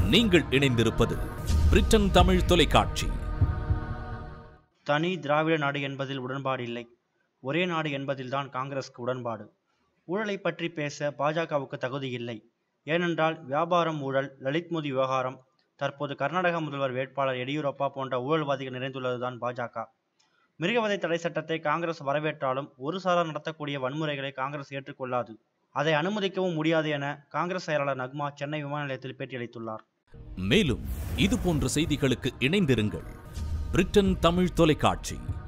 நீங்கள் இணைந்திருப்பது பிரிட்டன் தமிழ் தொலைக்காட்சி தனி திராவிட நாடு என்பதில் உடன்பாடு இல்லை ஒரே நாடு என்பதில்தான் காங்கிரஸ்க்கு உடன்பாடு ஊழலை பற்றி பேச பாஜகவுக்கு தகுதி இல்லை ஏனென்றால் வியாபாரம் ஊழல் லலித் மோதி விவகாரம் தற்போது கர்நாடக முதல்வர் வேட்பாளர் எடியூரப்பா போன்ற ஊழல்வாதிகள் நிறைந்துள்ளதுதான் பாஜக மிருகவதை தடை சட்டத்தை காங்கிரஸ் வரவேற்றாலும் ஒரு சாரார் நடத்தக்கூடிய வன்முறைகளை காங்கிரஸ் ஏற்றுக்கொள்ளாது அதை அனுமதிக்கவும் முடியாது என காங்கிரஸ் செயலாளர் நக்மா சென்னை விமான நிலையத்தில் பேட்டியளித்துள்ளார் மேலும் இது போன்ற செய்திகளுக்கு இணைந்திருங்கள் பிரிட்டன் தமிழ் தொலைக்காட்சி